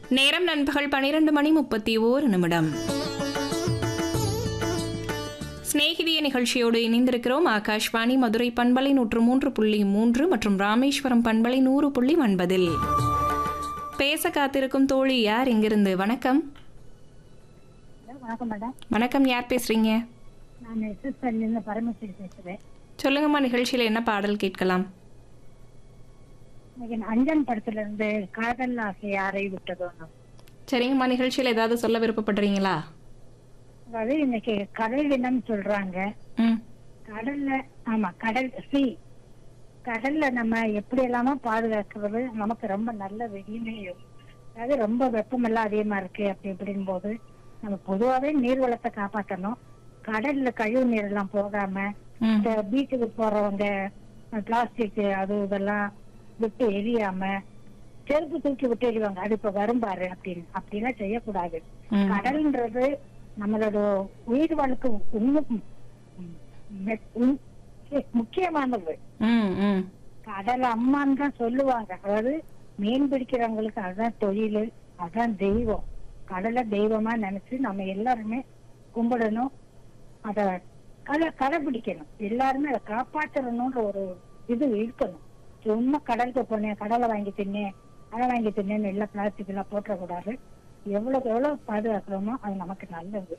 நேரம் நண்பகல் பனிரெண்டு மணி முப்பத்தி ஓரு நிமிடம் சிநேகிதிய நிகழ்ச்சியோடு இணைந்திருக்கிறோம் ஆகாஷ்வாணி மதுரை பண்பலை நூற்று மூன்று புள்ளி மூன்று மற்றும் ராமேஸ்வரம் பண்பலை நூறு புள்ளி ஒன்பதில் பேச காத்திருக்கும் தோழி யார் இங்கிருந்து வணக்கம் வணக்கம் மேடம் வணக்கம் யார் பேசுறீங்க நான் எஸ்எஸ்எல்லேருந்து பரமேஸ்வரி பேசுகிறேன் சொல்லுங்கம்மா நிகழ்ச்சியில் என்ன பாடல் கேட்கலாம் இன்னைக்கு நான் அஞ்சன் படத்துல இருந்து காதல் ஆசை யாரை விட்டதோன்னு சரிங்கம்மா நிகழ்ச்சியில் ஏதாவது சொல்ல விருப்பப்படுறீங்களா அதாவது இன்னைக்கு கடல் தினம் சொல்றாங்க ம் கடல்ல ஆமா கடல் சி கடல்ல நம்ம எப்படி எல்லாமோ பாதுகாக்கிறது நமக்கு ரொம்ப நல்ல வெளியிலையும் அதாவது ரொம்ப வெப்பமெல்லாம் அதிகமா இருக்கு அப்படி இப்படின் போது நம்ம பொதுவாவே நீர் வளத்தை காப்பாற்றணும் கடல்ல கழிவு நீர் எல்லாம் போகாம ம் இந்த பீச்சுக்கு போறவங்க பிளாஸ்டிக் அது இதெல்லாம் விட்டு எரியாம செருப்பு தூக்கி விட்டு எறிவாங்க அது இப்ப வரும் பாரு அப்படின்னு அப்படிலாம் செய்யக்கூடாது ம் கடல்ன்றது நம்மளோட உயிர் வாழ்க்கை இன்னும் மெ- உம் முக்கியமானது ம் ம் கடல் அம்மான்னு தான் சொல்லுவாங்க அதாவது மீன் பிடிக்கிறவங்களுக்கு அதுதான் தொழில் அதான் தெய்வம் கடலை தெய்வமா நினைச்சு நம்ம எல்லாருமே கும்பிடணும் அத அதை கடைபிடிக்கணும் எல்லாருமே அதை காப்பாற்றணும்ன்ற ஒரு இது இருக்கணும் சும்மா கடலுக்கு போனேன் கடலை வாங்கி தின்னேன் அதை வாங்கி தின்னேன்னு எல்லாம் பிளாஸ்டிக் எல்லாம் போட்டக்கூடாது எவ்வளவுக்கு எவ்வளவு பாதுகாக்கிறோமோ அது நமக்கு நல்லது